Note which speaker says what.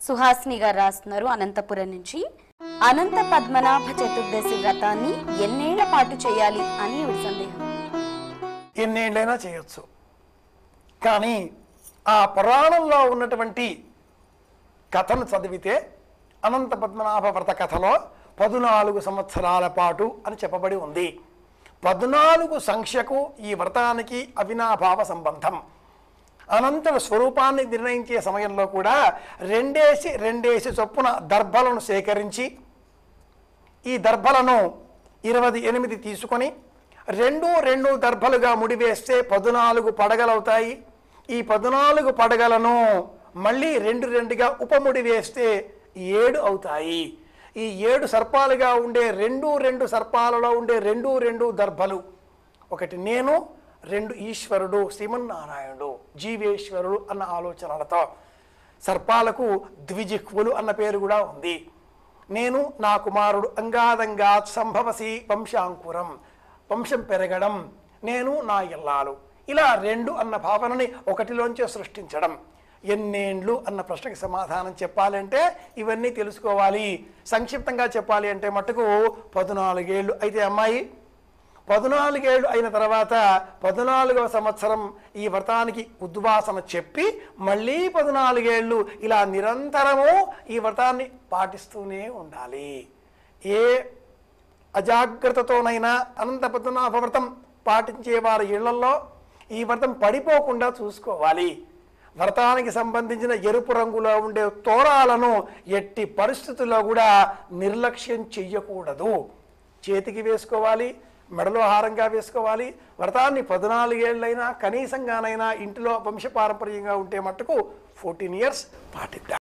Speaker 1: సుహాసిని గారు రాస్తున్నారు అనంతపురం నుంచి అనంత పద్మనాభ చతుర్దశి వ్రతాన్ని ఎన్నేళ్ల పాటు చేయాలి అని ఈవిడ సందేహం
Speaker 2: ఎన్నేళ్ళైనా చేయొచ్చు కానీ ఆ పురాణంలో ఉన్నటువంటి కథను చదివితే అనంత పద్మనాభ వ్రత కథలో పదునాలుగు సంవత్సరాల పాటు అని చెప్పబడి ఉంది పద్నాలుగు సంఖ్యకు ఈ వ్రతానికి అవినాభావ సంబంధం అనంతర స్వరూపాన్ని నిర్ణయించే సమయంలో కూడా రెండేసి రెండేసి చొప్పున దర్భలను సేకరించి ఈ దర్భలను ఇరవై ఎనిమిది తీసుకొని రెండు రెండు దర్భలుగా ముడివేస్తే పద్నాలుగు పడగలవుతాయి ఈ పద్నాలుగు పడగలను మళ్ళీ రెండు రెండుగా ఉపముడి వేస్తే ఏడు అవుతాయి ఈ ఏడు సర్పాలుగా ఉండే రెండు రెండు సర్పాలలో ఉండే రెండు రెండు దర్భలు ఒకటి నేను రెండు ఈశ్వరుడు శ్రీమన్నారాయణుడు జీవేశ్వరుడు అన్న ఆలోచనలతో సర్పాలకు ద్విజిహ్వులు అన్న పేరు కూడా ఉంది నేను నా కుమారుడు అంగాదంగాత్ సంభవసి వంశాంకురం వంశం పెరగడం నేను నా ఇల్లాలు ఇలా రెండు అన్న భావనని ఒకటిలోంచే సృష్టించడం ఎన్నేండ్లు అన్న ప్రశ్నకి సమాధానం చెప్పాలంటే ఇవన్నీ తెలుసుకోవాలి సంక్షిప్తంగా చెప్పాలి అంటే మటుకు పద్నాలుగేళ్ళు అయితే అమ్మాయి పద్నాలుగేళ్ళు అయిన తర్వాత పద్నాలుగవ సంవత్సరం ఈ వ్రతానికి ఉద్వాసన చెప్పి మళ్ళీ పద్నాలుగేళ్ళు ఇలా నిరంతరము ఈ వ్రతాన్ని పాటిస్తూనే ఉండాలి ఏ అజాగ్రత్తతోనైనా అనంత పద్మనాభ వ్రతం పాటించే వారి ఇళ్లలో ఈ వ్రతం పడిపోకుండా చూసుకోవాలి వ్రతానికి సంబంధించిన ఎరుపు రంగులో ఉండే తోరాలను ఎట్టి పరిస్థితుల్లో కూడా నిర్లక్ష్యం చెయ్యకూడదు చేతికి వేసుకోవాలి మెడలో హారంగా వేసుకోవాలి వ్రతాన్ని పద్నాలుగేళ్ళైనా కనీసంగానైనా ఇంటిలో వంశపారంపర్యంగా ఉంటే మట్టుకు ఫోర్టీన్ ఇయర్స్ పాటిద్దాం